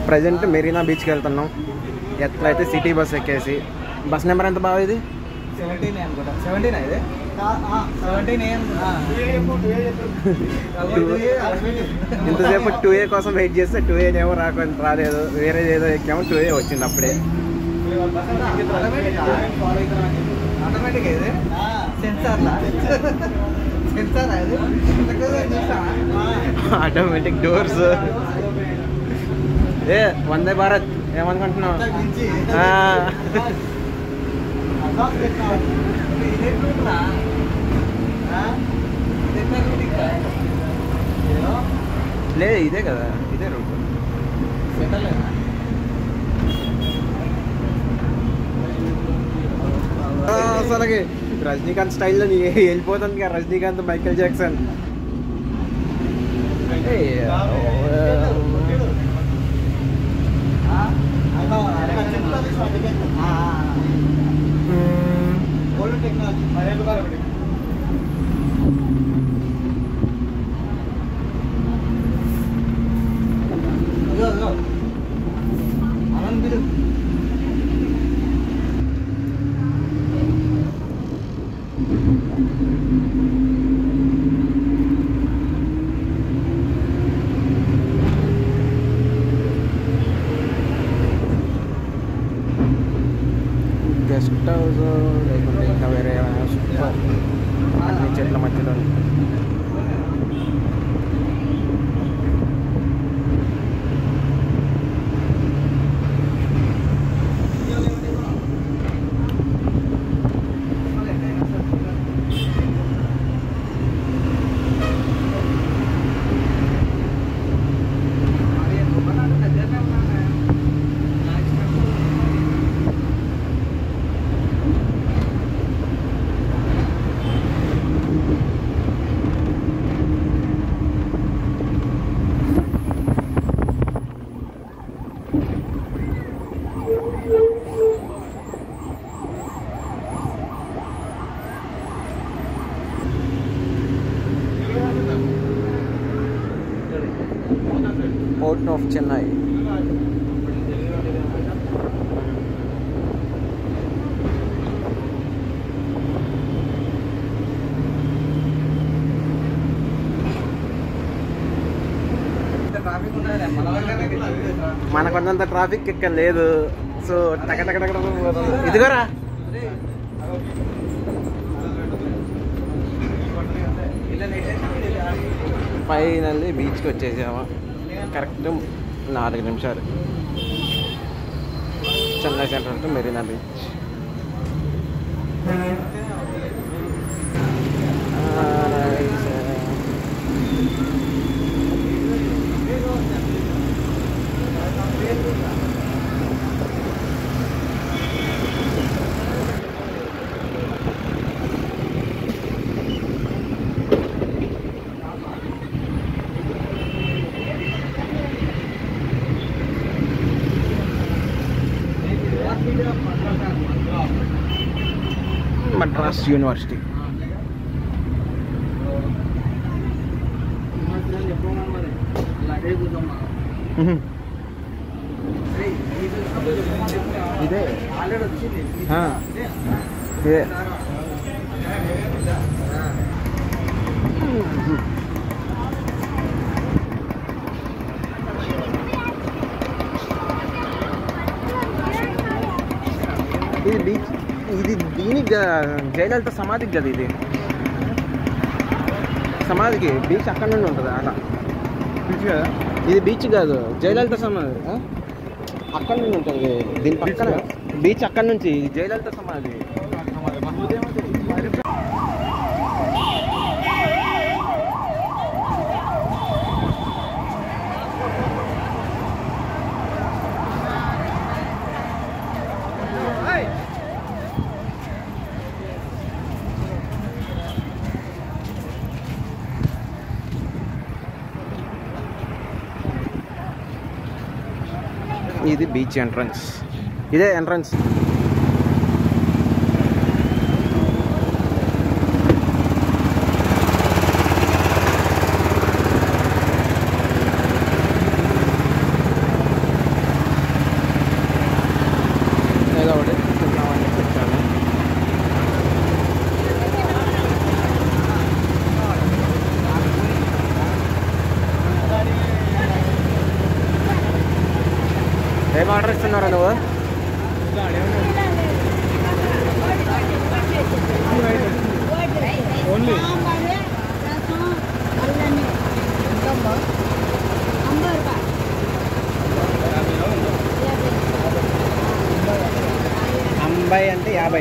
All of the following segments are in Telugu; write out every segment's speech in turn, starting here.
ప్రజెంట్ మెరీనా బీచ్కి వెళ్తున్నాం ఎట్లయితే సిటీ బస్ ఎక్కేసి బస్ నెంబర్ ఎంత బాగా ఇది సెవెంటీన్ అనుకుంటా సెవెంటీన్ ఇది సెవెంటీన్ ఏం ఇంతసేపు టూ ఏ కోసం వెయిట్ చేస్తే టూ ఏ ఏమో రాక రాలేదు వేరే ఏదో ఎక్కామో టూ ఏ వచ్చింది అప్పుడే ఆటోమేటిక్ ఇది సెన్సార్లా సెన్సార్ అది ఆటోమేటిక్ డోర్స్ ఏ వందే భారత్ ఏమనుకుంటున్నావు ఆ, లేదు ఇదే కదా ఇదే రూట్ అసలుకి రజనీకాంత్ స్టైల్లో నీ వెళ్ళిపోతుంది కదా రజనీకాంత్ మైకేల్ జాక్సన్ ఏయ్, ఆ, ఓల్డ్ టెక్నాలజీ పదిహేను రూపాయలు ఒకటి అదో అదో అనంత్ బిడు గెస్ట్ హౌస్ లేకుంటే ఇంకా వేరే ఏమైనా సూపర్ అన్ని చెట్ల మధ్యలో పోర్ట్ ఆఫ్ చెన్నై ట్రాఫిక్ ఉండదు మన దగ్గర మనకున్నంత ట్రాఫిక్ ఇక్కడ లేదు సో టక టక టక టక పోతుంది. ఇదిగోరా ఫైనల్లీ బీచ్కి వచ్చేసాము కరెక్ట్ నాలుగు నిమిషాలు Chennai central to Marina beach Madras university ఇదే ఆల్రెడీ వచ్చింది ఆ, ఇదే ఇది బీచ్ ఇది దీనికి గా- జయలలిత సమాధికి కదా ఇది సమాధికి బీచ్ అక్కడ నుండి ఉంటుంది అలా ఇది బీచ్ కాదు జయలలిత సమాధి ఆ? అక్కడ నుండి ఉంటుంది దీని పక్కన బీచ్ అక్కడ నుంచి ఇది జయలలిత సమాధి ఇది బీచ్ ఎంట్రన్స్ ఇదే ఎంట్రన్స్ ఏం ఆర్డర్ ఇస్తున్నారా నువ్వు ఓన్లీ అంబై అంటే యాభై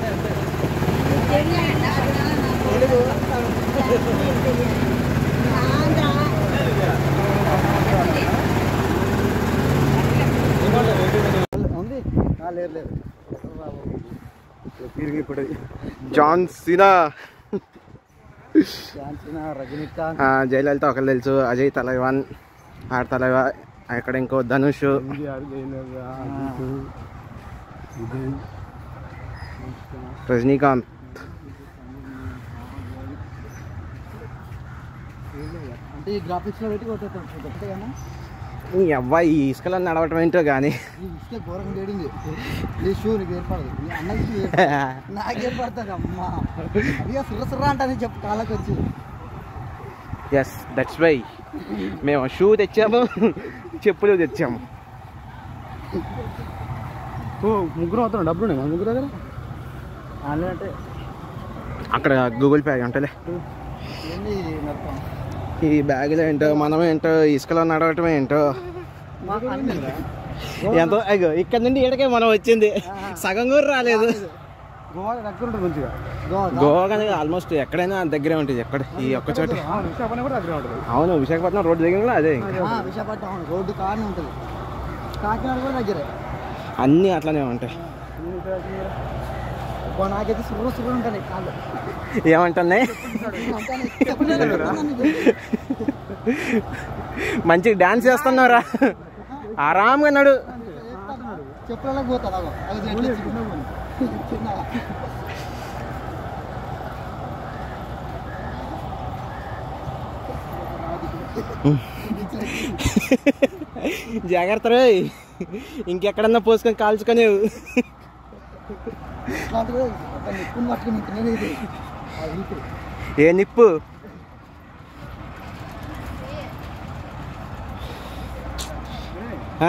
ఉంది లేదు లేదు తిరిగి ఇప్పుడు జాన్ సీనా ఝాన్సీనా రజనీకాంత్ ఆ, జయలలిత ఒకరు తెలుసు అజయ్ తలైవాన్ ఆర్ తలైవా అక్కడ ఇంకో ధనుష్ రజనీకాంత్ అంటే ఈ గ్రాఫిక్స్ లో పెట్టి కొట్టేస్తాం కొట్టే కానీ ఈ అబ్బాయి ఈ ఇసుకలో నడవటం ఏంటో కానీ ఈ ఇసుకే ఘోరంగా వేడింది ఈ షూ నీకు ఏర్పడదు ఈ అన్నకి నాకు ఏర్పడుతుంది అమ్మా అదిగా సుర్ర సుర్ర అంటానే చెప్పు కాళ్ళకి వచ్చి ఎస్ దట్స్ వై మేము షూ తెచ్చాము చెప్పులు తెచ్చాము ముగ్గురు అవుతాం డబ్బులు ఉన్నాయి ముగ్గురు దగ్గర ఆన్లైన్ అంటే అక్కడ గూగుల్ పే ఉంటలే ఏంది ఇది మొత్తం ఈ బ్యాగులు ఏంటో మనం ఏంటో ఇసుకలో నడవటం ఏంటో ఎంతో అయ్యో ఇక్కడ నుండి ఈడకే మనం వచ్చింది సగం కూడా రాలేదు గోవా దగ్గర ఉంటుంది మంచిగా గోవా కానీ ఆల్మోస్ట్ ఎక్కడైనా దగ్గరే ఉంటుంది ఎక్కడ ఈ ఒక్క చోట విశాఖపట్నం కూడా దగ్గర ఉంటుంది అవును విశాఖపట్నం రోడ్డు దగ్గర కూడా అదే ఇంకా. ఆ, విశాఖపట్నం అవును, రోడ్డు కాడనే ఉంటుంది కాకినాడ కూడా దగ్గరే అన్నీ అట్లనే ఉంటాయి అబ్బా, నాకైతే సుర్రు సుర్రు ఉంటాయి కాళ్ళు ఏమంటున్నాయి అంటానే, చెప్పలేదు కదా నీకు. మంచిగా డాన్స్ చేస్తున్నారా ఆరాంగా నడు చెప్పులలో పోతాడు అగో అది ఎట్లా చిన్న చిన్న జాగ్రత్త రోయ్ ఇంకెక్కడన్నా పోసుకొని కాల్చుకొని ఇట్లాంటివి ఒక నిప్పుని పట్టుకుని తినేది ఇది ఆ వీపు. ఏ నిప్పు ఆ,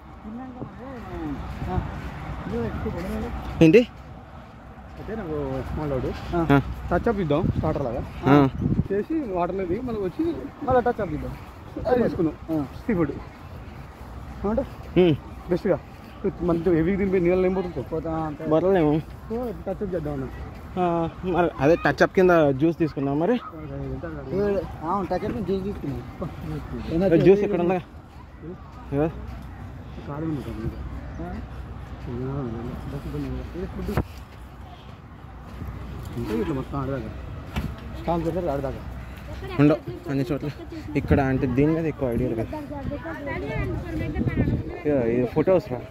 ఆ, ఇదిగో ఎక్కువ కొనలేదు. ఏంటి అయితే నాకు స్మాల్ అవుట్ ఆ, టచ్ అప్ ఇద్దాం స్టార్టర్ లాగా ఆ, చేసి వాటర్లో దిగి మళ్ళీ వచ్చి మళ్ళీ టచ్ అప్ ఇద్దాం అది తీసుకున్నాం సీ ఫుడ్ అంటే ఉమ్, బెస్ట్గా మంచి హెవీ దింపి నీళ్ళు ఏం పోతుంది పోతా బొరలేము టచ్ అప్ చేద్దాం అన్న ఆ, మరి అదే టచ్ అప్ కింద జ్యూస్ తీసుకున్నాం మరి అవును టచ్ అప్ జ్యూస్ తీసుకున్నాం జ్యూస్ ఇక్కడ ఉందా ఇదిగో. ఇట్లా మొత్తం ఆడదాకా స్టాంప్ పెట్టారు ఆడదాకా ఉండవు అన్ని చోట్ల ఇక్కడ అంటే దీని మీద ఎక్కువ ఐడియా కదా ఇదిగో, ఇది ఫొటోస్ రా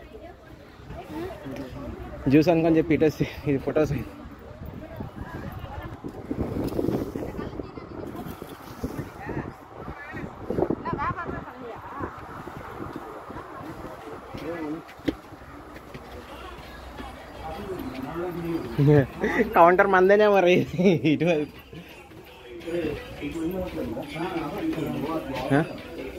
జ్యూస్ అనుకొని చెప్పి ఇటేసి ఇది ఫొటోస్ కౌంటర్ మందేనే మరి ఇటువైపు ఆ?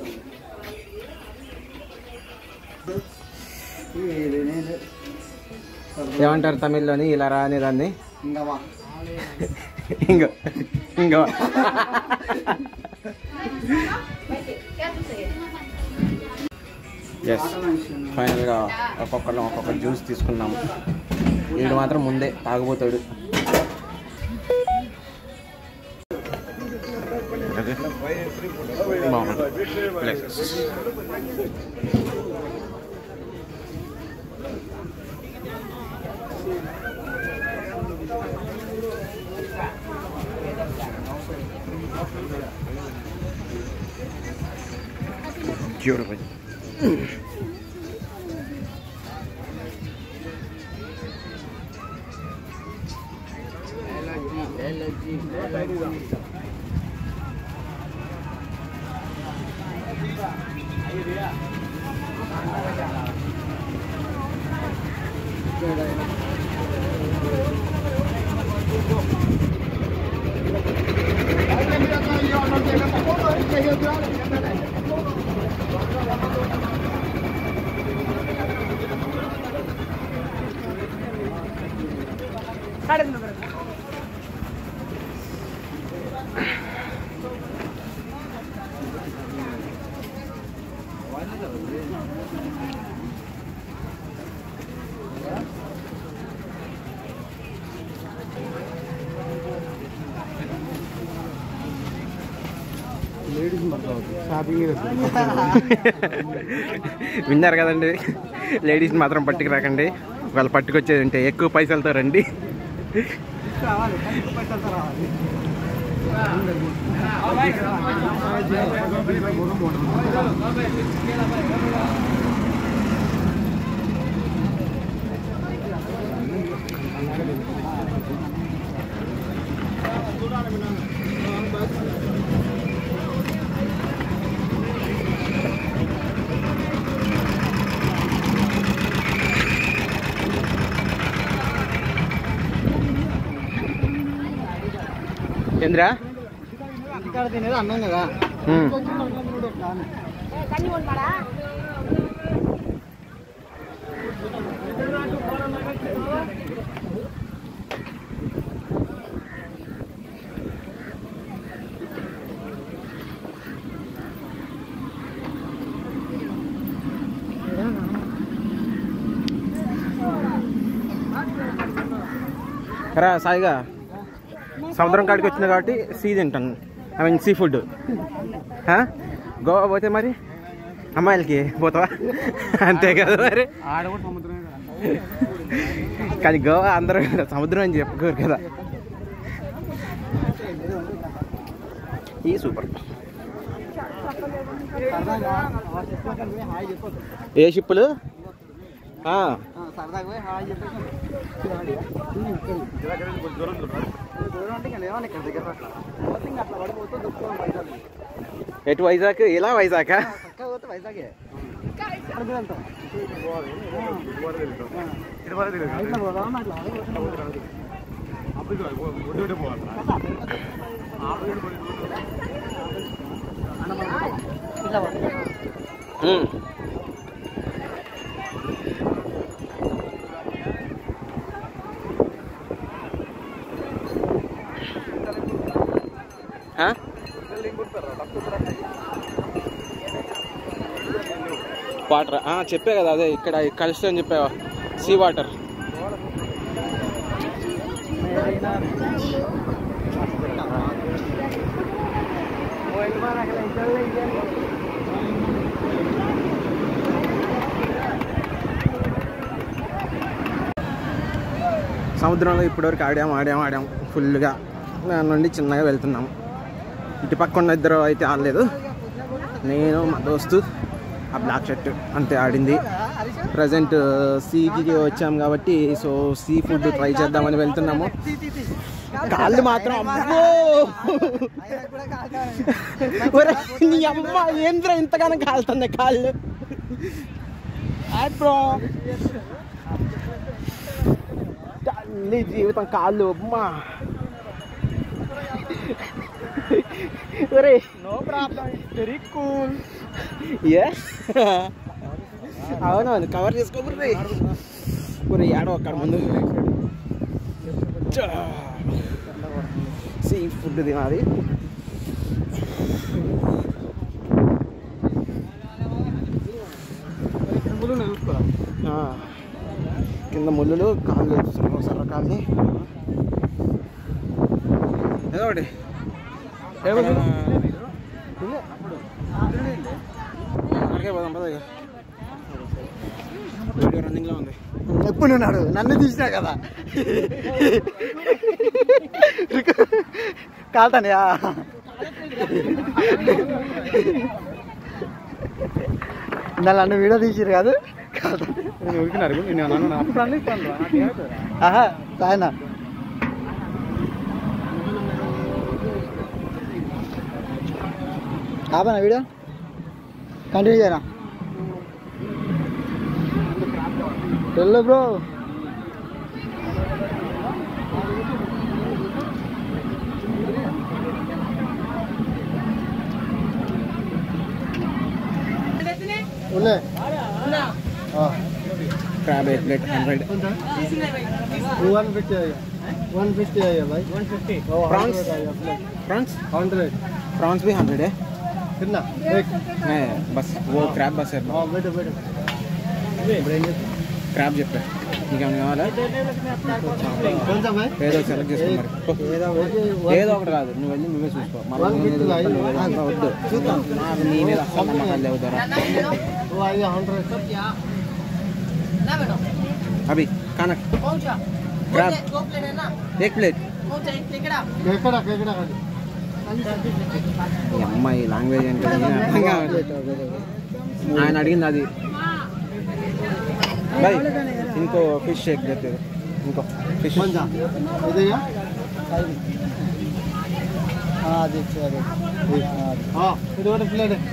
ఏమంటారు తమిళ్లోని ఇలా రా అనే దాన్ని ఇంకా వా ఇంకో ఇంకో ఎస్ ఫైనల్గా ఒక్కొక్కరు ఒక్కొక్క జ్యూస్ తీసుకున్నాము వీడు మాత్రం ముందే తాగబోతాడు బాగుంది ప్లేసెస్ Beautiful. లేడీస్ మాత్రం షాపింగ్ విన్నారు కదండి లేడీస్ మాత్రం పట్టుకు రాకండి వాళ్ళు పట్టుకొచ్చేది అంటే ఎక్కువ పైసలతో రండి రావాలి కానీ పైసలతో రావాలి ఏంద్రా ఇంటికాడ తినేది అన్నం కదా ఉమ్. కొంచెం అన్నం కూడా ఒక ఆమె. రా సాయిగా సముద్రం కాడికి వచ్చింది కాబట్టి సీ తింటాను I mean seafood Goa పోతే మరి అమ్మాయిలకి పోతావా అంతే కదా మరి ఆడ కూడా సముద్రమే కదా కానీ గోవా అందరూ సముద్రం అని చెప్పుకోరు కదా ఈ సూపర్ సరదాగా ఆ చెప్పాక పోయి హాయ్ చెప్పొద్దు ఏ షిప్పులు ఆ, ఆ, సరదాగా పోయి హాయ్ చెప్పేసి దూరం అంటే ఇంకా లేవాలి ఇక్కడ దగ్గర అట్లా పోతే ఇంకా అట్లా పడిపోతే దుఃఖం వైజాగ్ ఎటు వైజాగ్ ఇలా వైజాగ్ చక్కగా పోతే వైజాగే అక్కడికి వెళ్తాం ఇట్లా పోదాం అట్లా ఇట్లా పోదాం. వాటర్ చెప్పే కదా అదే ఇక్కడ కలుస్తా అని చెప్పావా సీ వాటర్ సముద్రంలో ఇప్పటివరకు ఆడాము ఆడాము ఆడాము ఫుల్గా దాని నుండి చిన్నగా వెళ్తున్నాము ఇటు పక్క ఉన్న ఇద్దరు అయితే ఆడలేదు నేను మా దోస్తు ఆ బ్లాక్ షర్ట్ అంతే ఆడింది ప్రజెంట్ సీకి వచ్చాం కాబట్టి సో సీ ఫుడ్ ట్రై చేద్దామని వెళ్తున్నాము కాళ్ళు మాత్రం అమ్మో అయినా కూడా కాదు. ఒరే, నీ అమ్మ ఏంద్ర ఇంతగానో కాలుతుంది కాళ్ళు బ్రో తల్లి జీవితం కాళ్ళు అమ్మా ఒరే నో ప్రాబ్లం వెరీ కూల్ ఏ అవునవును కవర్ చేసుకోబుర్రీ ఒరే ఏడో అక్కడ ముందు సీ ఫుడ్ తినాలి ఆ, కింద ముళ్ళులు కాళ్ళు సర్ర సర్ర కాళ్ళని ఏదో ఒకటి అక్కడికే పోదాం పద ఇక వీడియో రన్నింగ్లో ఉంది ఎప్పుడు ఉన్నాడు నన్ను తీసినా కదా కాల్తానయా నన్ను వీడియో తీసిరు కాదు ఉరికినారు నేను ఆహా ఆయన ఆపనా వీడియో కంటిన్యూ చేయనా వెళ్ళు బ్రో ఉల్లే crab plate hundred to one fifty one fifty है भाई one fifty Prawns? Prawns hundred prawns भी हंड्रेड है कितना एक है बस वो क्रैब बस है हाँ बैठो बैठो క్రాబ్ చెప్పా నీకేమైనా కావాలా कौन सा भाई ఏదో సెలెక్ట్ చేసుకో మరి పో. ఏదో ఒకటి రాదు నువ్వు వెళ్ళి నువ్వే చూసుకో మళ్ళీ One నేను fifty ఏదో రాయి. చెప్తాను, నువ్వే చూసుకో. వద్దు చూద్దాం. నాకు నీ మీద అస్సలు నమ్మకం లేవు ధర वो आइए हंड्रेड అభి కానక్ Grab. క్రాబ్ ఏక్ ప్లేట్ केकड़ा केकड़ा खाली ఈ అమ్మాయి లాంగ్వేజ్ ఏంటో ఏం అర్థం కావట్లేదు. ఆయన అడిగింది అది బై ఇంకో ఫిష్ షేక్ చెప్పేది ఇంకో ఫిష్ कौन सा इधर हाँ देखिए अरे हाँ इधर वाला प्लेट है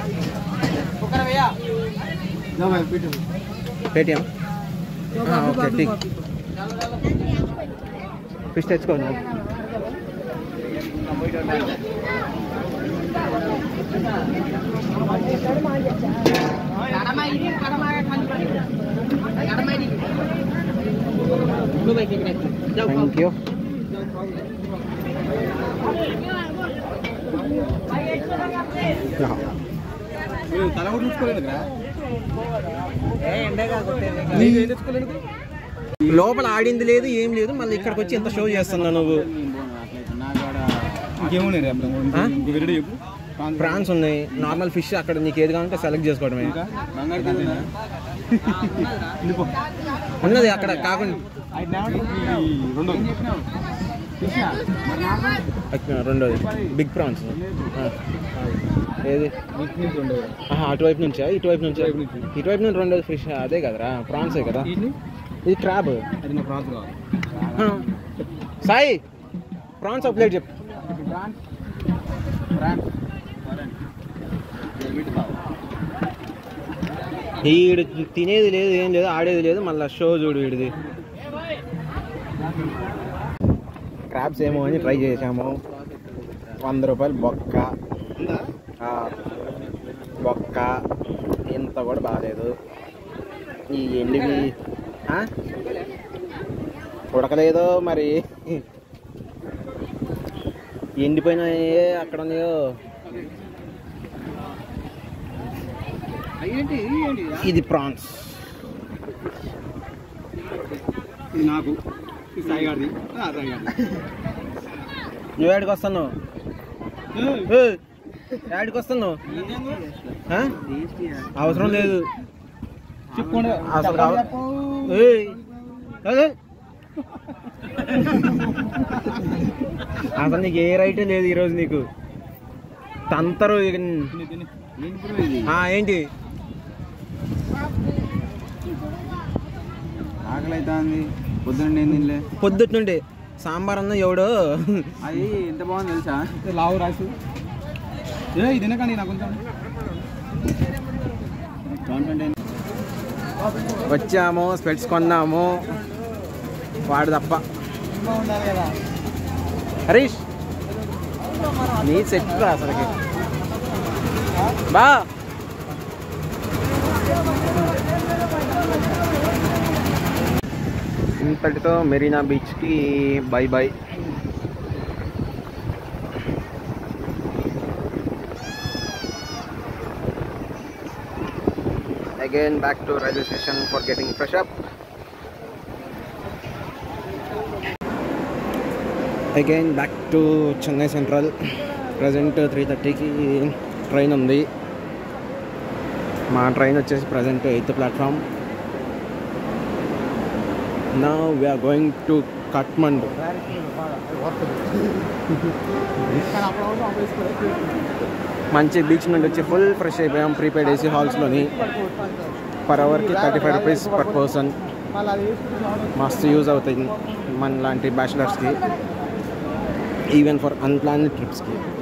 ना भाई पीटो పేటిఎం ఓకే టీ ఫిష్ తెచ్చుకో నువ్వు థ్యాంక్ యూ తల కూడా చూసుకోలేదు లోపల ఆడింది లేదు ఏం లేదు మళ్ళీ ఇక్కడికి వచ్చి ఎంత షో చేస్తున్నావు నువ్వు ఇంకేమున్నాయి ఆ? ఇంకొకటి చెప్పు ప్రాన్స్ ఉన్నాయి నార్మల్ ఫిష్ అక్కడ నీకు ఏది కావాలంటే సెలెక్ట్ చేసుకోవడమే ఉన్నది అక్కడ కాకుండా రెండు అక్కడ రెండోది బిగ్ ప్రాన్స్ ఏది ఆహా, అటువైపు నుంచా ఇటువైపు నుంచా ఇటువైపు నుంచి రెండోది ఫిష్ అదే కదరా ప్రాన్సే కదా ఇది క్రాబ్ అది నా ప్రాంతం కావాలి సాయి ప్రాన్స్ ఒక ప్లేట్ చెప్పు ఈడు తినేది లేదు ఏం లేదు ఆడేది లేదు మళ్ళీ షో చూడు వీడిది క్రాబ్స్ ఏమో అని ట్రై చేసాము వంద రూపాయలు బొక్క ఆ, బొక్క ఇంత కూడా బాగాలేదు ఈ ఎండివి ఆ? ఉడకలేదో మరి ఎండిపోయినాయే అక్కడ ఉన్నాయో ఏంటి ఏంటి ఇది ప్రాన్స్ ఇది నాకు ఇది సాయి గారిది ఆ, సాయి గారిది నువ్వు ఏడికి వస్తున్నావు ఏయ్, ఏడికి వస్తున్నావు ఆ? అవసరం లేదు చెప్పుకోండి అసలు కావ- ఏయ్, ఏయ్. అసలు నీకు ఏ రైటే లేదు ఈరోజు నీకు తంతరు ఇక- ఆ, ఏంటి ఆకలి అవుతుంది పొద్దున్న నేను తినలే పొద్దుట్ నుండి సాంబార్ అన్న ఎవడో అది ఎంత బాగుంది తెలుసా లావు రాసు ఏ ఇది తినకండి నాకు కొంచెం వచ్చాము స్పెట్స్ కొన్నాము వాడు తప్ప హరీష్ నీ సెట్ రా అసలుకి బా ఇంతటితో మెరీనా బీచ్కి bye bye again back to railway station for getting fresh up again back to chennai central present three థర్టీకి ట్రైన్ ఉంది మా ట్రైన్ వచ్చేసి ప్రజెంట్ ఎయిత్ ప్లాట్ఫామ్ నా వీఆర్ గోయింగ్ టు కట్మండు మంచి బీచ్ నుండి వచ్చి ఫుల్ ఫ్రెష్ అయిపోయాం ప్రీపెయిడ్ ఏసీ హాల్స్లోని పర్ అవర్కి thirty five rupees per person మస్తు యూజ్ అవుతుంది మన లాంటి బ్యాచిలర్స్కి ఈవెన్ ఫర్ అన్ప్లాన్ ట్రిప్స్కి